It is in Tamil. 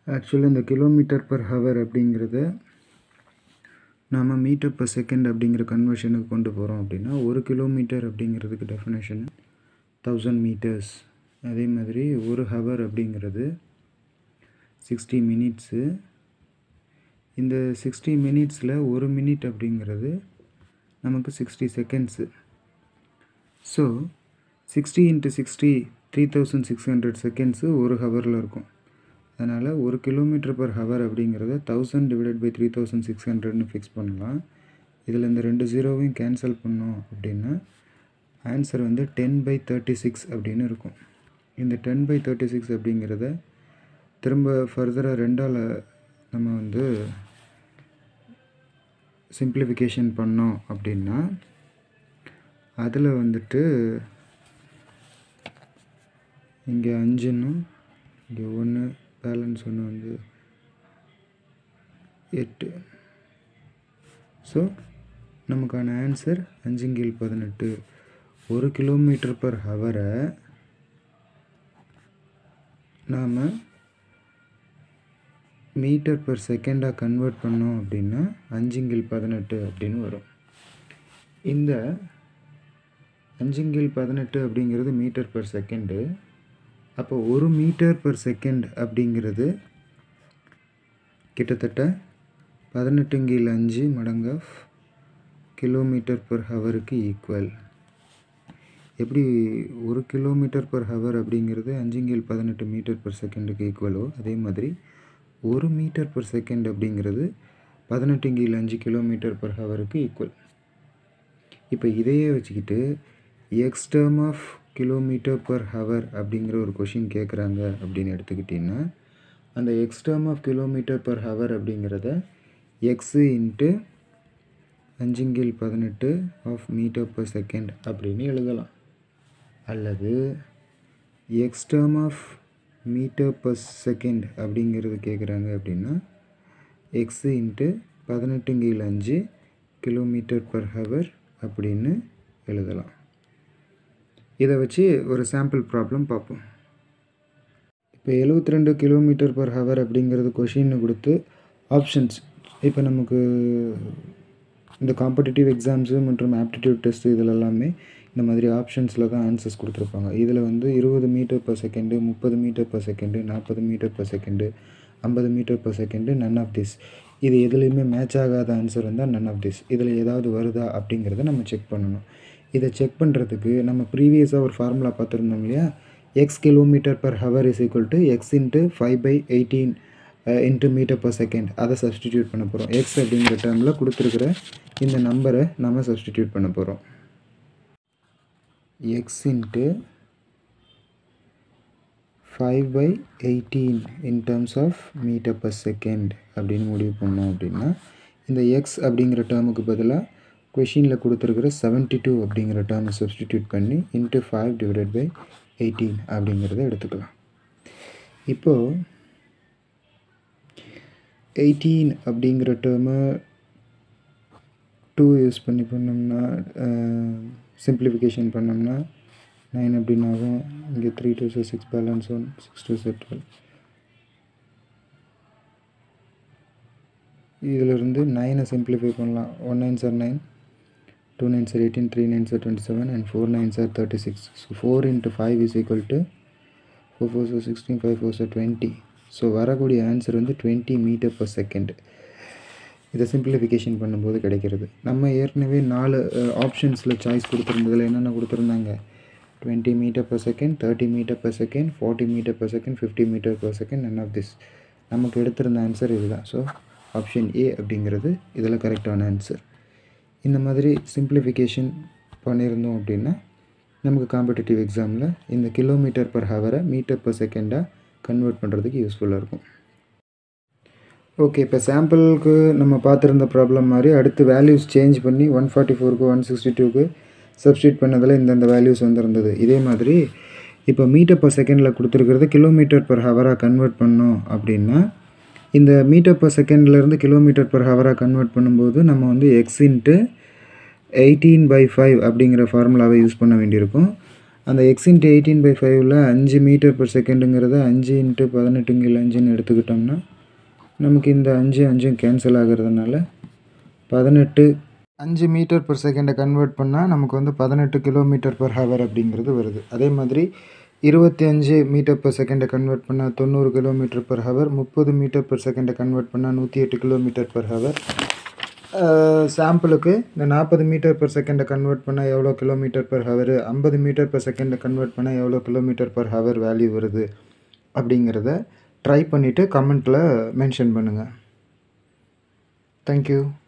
ஆக்சுவலி இந்த கிலோமீட்டர் பர் ஹவர் அப்படிங்கிறத நாம் மீட்டர் பர் செகண்ட் அப்படிங்கிற கன்வர்ஷனுக்கு கொண்டு போகிறோம் அப்படின்னா ஒரு கிலோமீட்டர் அப்படிங்கிறதுக்கு டெஃபினேஷன் தௌசண்ட் மீட்டர்ஸ் அதே மாதிரி ஒரு ஹவர் அப்படிங்கிறது சிக்ஸ்டி மினிட்ஸு இந்த சிக்ஸ்டி மினிட்ஸில் ஒரு மினிட் அப்படிங்கிறது நமக்கு sixty seconds so sixty into sixty three thousand six hundred seconds ஒரு ஹவரில் இருக்கும் அதனால் ஒரு கிலோமீட்டர் பர் ஹவர் அப்படிங்கிறத thousand divided by three thousand six ஹண்ட்ரட்னு ஃபிக்ஸ் பண்ணலாம் இதில் இந்த ரெண்டு ஜீரோவையும் கேன்சல் பண்ணோம் அப்படின்னா ஆன்சர் வந்து டென் பை தேர்ட்டி சிக்ஸ் அப்படின்னு இருக்கும் இந்த டென் பை தேர்ட்டி சிக்ஸ் அப்படிங்கிறத திரும்ப ஃபர்தராக ரெண்டால் நம்ம வந்து சிம்பிளிஃபிகேஷன் பண்ணோம் அப்படின்னா அதில் வந்துட்டு இங்கே அஞ்சுன்னும் இங்கே ஒன்று பேலன்ஸ் ஒன்று வந்து எட்டு ஸோ நமக்கான ஆன்சர் அஞ்சுங்கீழ் பதினெட்டு ஒரு கிலோமீட்டர் பர் ஹவரை நாம் மீட்டர் பர் செகண்டாக கன்வெர்ட் பண்ணோம் அப்படின்னா அஞ்சுங்கில் பதினெட்டு அப்படின்னு வரும் இந்த அஞ்சுங்கில் பதினெட்டு அப்படிங்கிறது மீட்டர் பர் செகண்டு அப்போ ஒரு மீட்டர் பர் செகண்ட் அப்படிங்கிறது கிட்டத்தட்ட பதினெட்டுங்கில் அஞ்சு மடங்கு ஆஃப் கிலோமீட்டர் பர் ஹவருக்கு ஈக்குவல் எப்படி ஒரு கிலோமீட்டர் பர் ஹவர் அப்படிங்கிறது அஞ்சுங்கில் பதினெட்டு மீட்டர் பர் செகண்டுக்கு ஈக்குவலோ அதே மாதிரி ஒரு மீட்டர் பர் செகண்ட் அப்படிங்கிறது பதினெட்டுங்கில் அஞ்சு கிலோமீட்டர் பர் ஹவருக்கு ஈக்குவல் இப்போ இதையே வச்சுக்கிட்டு X term of kilometre per hour அப்படிங்கிற ஒரு கொஷின் கேட்குறாங்க அப்படின்னு எடுத்துக்கிட்டிங்கன்னா அந்த X term of kilometre per hour அப்படிங்கிறத எக்ஸு இன்ட்டு அஞ்சுங்கில் பதினெட்டு ஆஃப் மீட்டர் பர் செகண்ட் அப்படின்னு எழுதலாம் அல்லது X term of metre per second அப்படிங்கிறது கேட்குறாங்க அப்படின்னா எக்ஸு இன்ட்டு பதினெட்டுங்கில் அஞ்சு கிலோமீட்டர் பர் ஹவர் அப்படின்னு எழுதலாம் இதை வச்சு ஒரு சாம்பிள் ப்ராப்ளம் பார்ப்போம் இப்போ எழுபத்தி ரெண்டு கிலோமீட்டர் பர் ஹவர் அப்படிங்கிறது கொஷின்னு கொடுத்து ஆப்ஷன்ஸ் இப்போ நமக்கு இந்த காம்படிட்டிவ் எக்ஸாம்ஸு மற்றும் ஆப்டிடியூட் டெஸ்ட்டு இதில் எல்லாமே இந்த மாதிரி ஆப்ஷன்ஸில் தான் ஆன்சர்ஸ் கொடுத்துருப்பாங்க இதில் வந்து இருபது மீட்டர் பர் செகண்டு முப்பது மீட்டர் பர் செகண்டு நாற்பது மீட்டர் பர் செகண்டு ஐம்பது metre per second none of this இது எதுலேயுமே மேட்ச் ஆகாத ஆன்சர் வந்தால் நன் ஆஃப் திஸ் இதில் ஏதாவது வருதா அப்படிங்கிறத நம்ம செக் பண்ணணும் இதை செக் பண்ணுறதுக்கு நம்ம ப்ரீவியஸாக ஒரு ஃபார்முலா பார்த்துருந்தோம் இல்லையா X kilometre per hour is equal to X into five by eighteen into metre per second அதை சப்ஸ்டிடியூட் பண்ண போகிறோம் எக்ஸ் அப்படிங்கிற டேர்மில் கொடுத்துருக்குற இந்த நம்பரை நம்ம சப்ஸ்டிடியூட் பண்ண போகிறோம் X into five by eighteen in terms of metre per second அப்படின்னு முடிவு பண்ணோம் அப்படின்னா இந்த எக்ஸ் அப்படிங்கிற டேர்முக்கு பதிலாக கொஷினில் கொடுத்துருக்குற செவன்ட்டி டூ அப்படிங்கிற டேர்மை சப்ஸ்டிடியூட் பண்ணி into five divided by eighteen அப்படிங்கிறத எடுத்துக்கலாம் இப்போது எயிட்டீன் அப்படிங்கிற டேர்மை டூ யூஸ் பண்ணி பண்ணோம்னா சிம்பிளிஃபிகேஷன் பண்ணோம்னா நைன் அப்படின்னு ஆகும் இங்கே three two are six balance one six two are twelve இதிலிருந்து நைனை சிம்பிளிஃபை பண்ணலாம் one nine are nine two nine are eighteen three nine are twenty seven and four nine are thirty six so four into five is equal to four four are sixteen five four are twenty so வரக்கூடிய ஆன்சர் வந்து டுவெண்ட்டி மீட்டர் பர் செகண்ட் இதை சிம்பிளிஃபிகேஷன் பண்ணும்போது கிடைக்கிறது நம்ம ஏற்கனவே நாலு ஆப்ஷன்ஸில் சாய்ஸ் கொடுத்துருந்ததில் என்னென்ன கொடுத்துருந்தாங்க twenty metre per second thirty metre per second forty metre per second fifty metre per second none of this நமக்கு எடுத்திருந்த ஆன்சர் இதுதான் ஸோ ஆப்ஷன் ஏ அப்படிங்கிறது இதில் கரெக்டான ஆன்சர் இந்த மாதிரி சிம்பிளிஃபிகேஷன் பண்ணியிருந்தோம் அப்படின்னா நமக்கு காம்படிட்டிவ் எக்ஸாமில் இந்த கிலோமீட்டர் பர் ஹவரை மீட்டர் பர் செகண்டாக கன்வெர்ட் பண்ணுறதுக்கு யூஸ்ஃபுல்லாக இருக்கும் ஓகே இப்போ சாம்பிளுக்கு நம்ம பார்த்துருந்த ப்ராப்ளம் மாதிரி அடுத்து வேல்யூஸ் சேஞ்ச் பண்ணி ஒன் ஃபார்ட்டி ஃபோருக்கு ஒன் சிக்ஸ்டி டூக்கு சப்ஸ்டியூட் பண்ணதில் இந்தந்த வேல்யூஸ் வந்துருந்தது இதே மாதிரி இப்போ மீட்டர் பர் செகண்டில் கொடுத்துருக்கிறது கிலோமீட்டர் பர் ஹவராக கன்வெர்ட் பண்ணோம் அப்படின்னா இந்த மீட்டர் பர் செகண்ட்லேருந்து கிலோமீட்டர் பர் ஹவராக கன்வெர்ட் பண்ணும்போது நம்ம வந்து X into eighteen by five அப்படிங்கிற ஃபார்முலாவை யூஸ் பண்ண வேண்டியிருக்கும் அந்த எக்ஸ் இன்ட்டு எயிட்டீன் பை ஃபைவ்ல அஞ்சு மீட்டர் பர் செகண்டுங்கிறத அஞ்சு இன்ட்டு பதினெட்டுங்கில் அஞ்சுன்னு எடுத்துக்கிட்டோம்னா நமக்கு இந்த அஞ்சு அஞ்சும் கேன்சல் ஆகிறதுனால பதினெட்டு அஞ்சு மீட்டர் பர் செகண்டை கன்வெர்ட் பண்ணால் நமக்கு வந்து பதினெட்டு கிலோமீட்டர் பர் ஹவர் அப்படிங்கிறது வருது அதே மாதிரி இருபத்தி அஞ்சு மீட்டர் பர் செகண்டை கன்வெர்ட் பண்ணால் தொண்ணூறு கிலோமீட்டர் பர் ஹவர் முப்பது மீட்டர் பர் செகண்டை கன்வெர்ட் பண்ணால் நூற்றி எட்டு கிலோமீட்டர் பர் ஹவர் சாம்பிளுக்கு இந்த நாற்பது மீட்டர் பர் செகண்டை கன்வெர்ட் பண்ணால் எவ்வளோ கிலோமீட்டர் பர் ஹவர் ஐம்பது மீட்டர் பர் செகண்டை கன்வெர்ட் பண்ணால் எவ்வளோ கிலோமீட்டர் பர் ஹவர் வேல்யூ வருது அப்படிங்கிறத ட்ரை பண்ணிவிட்டு கமெண்ட்டில் மென்ஷன் பண்ணுங்கள் தேங்க்யூ